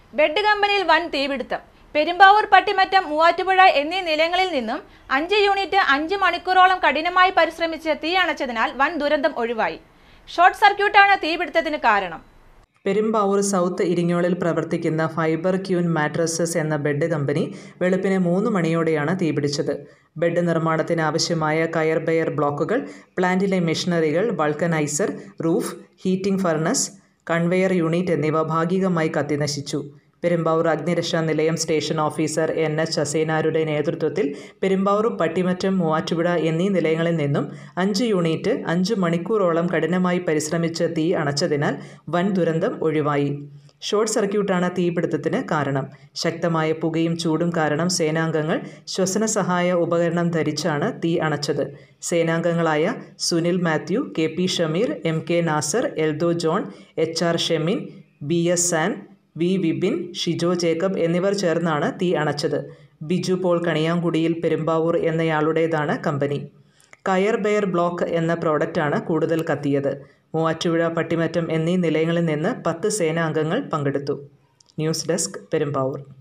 bed കമ്പനിയിൽ വൻ തീപിടുത്തം പെരുമ്പാവൂർ പട്ടിമറ്റം മൂവാറ്റുപുഴ എന്നീ നിലയങ്ങളിൽ നിന്നും അഞ്ച് യൂണിറ്റ് അഞ്ച് മണിക്കൂറോളം കഠിനമായി പരിശ്രമിച്ച് തീ അണച്ചതിനാൽ വൻ ദുരന്തം ഒഴിവായി ഷോർട്ട് സർക്യൂട്ടാണ് തീപിടുത്തത്തിന് കാരണം പെരുമ്പാവൂർ സൗത്ത് ഇരിങ്ങോളിൽ പ്രവർത്തിക്കുന്ന ഫൈബർ ക്യൂൻ മാട്രസസ് എന്ന ബെഡ് കമ്പനി വെളുപ്പിന് മൂന്ന് മണിയോടെയാണ് തീപിടിച്ചത് ബെഡ് നിർമ്മാണത്തിന് ആവശ്യമായ കയർ ബെയർ ബ്ലോക്കുകൾ പ്ലാന്റിലെ മെഷീനറികൾ vulcanizer roof heating furnace conveyor unit എന്നിവ ഭാഗികമായി കത്തിനശിച്ചു പെരുമ്പാവൂർ അഗ്നിരക്ഷാ നിലയം സ്റ്റേഷൻ ഓഫീസർ എൻ എച്ച് അസേനാരുടെ നേതൃത്വത്തിൽ പെരുമ്പാവൂർ പട്ടിമറ്റം മൂവാറ്റുപുഴ എന്നീ നിലയങ്ങളിൽ നിന്നും അഞ്ച് യൂണിറ്റ് അഞ്ച് മണിക്കൂറോളം കഠിനമായി പരിശ്രമിച്ച് തീ അണച്ചതിനാൽ വൻ ദുരന്തം ഒഴിവായി ഷോർട്ട് സർക്യൂട്ടാണ് തീപിടുത്തത്തിന് കാരണം ശക്തമായ പുകയും ചൂടും കാരണം സേനാംഗങ്ങൾ ശ്വസന സഹായ ഉപകരണം ധരിച്ചാണ് തീ അണച്ചത് സേനാംഗങ്ങളായ Sunil Mathew K P Shameer M K Nasar Eldho John H R Shemin B S San V Vipin Shijo Jacob എന്നിവർ ചേർന്നാണ് തീ അണച്ചത് ബിജു പോൾ കണിയാങ്കുടിയിൽ പെരുമ്പാവൂർ എന്നയാളുടേതാണ് കമ്പനി കയർ ബെയർ ബ്ലോക്ക് എന്ന പ്രോഡക്റ്റാണ് കൂടുതൽ കത്തിയത് മൂവാറ്റുപുഴ പട്ടിമറ്റം എന്നീ നിലയങ്ങളിൽ നിന്ന് പത്ത് സേനാംഗങ്ങൾ പങ്കെടുത്തു ന്യൂസ് ഡെസ്ക് പെരുമ്പാവൂർ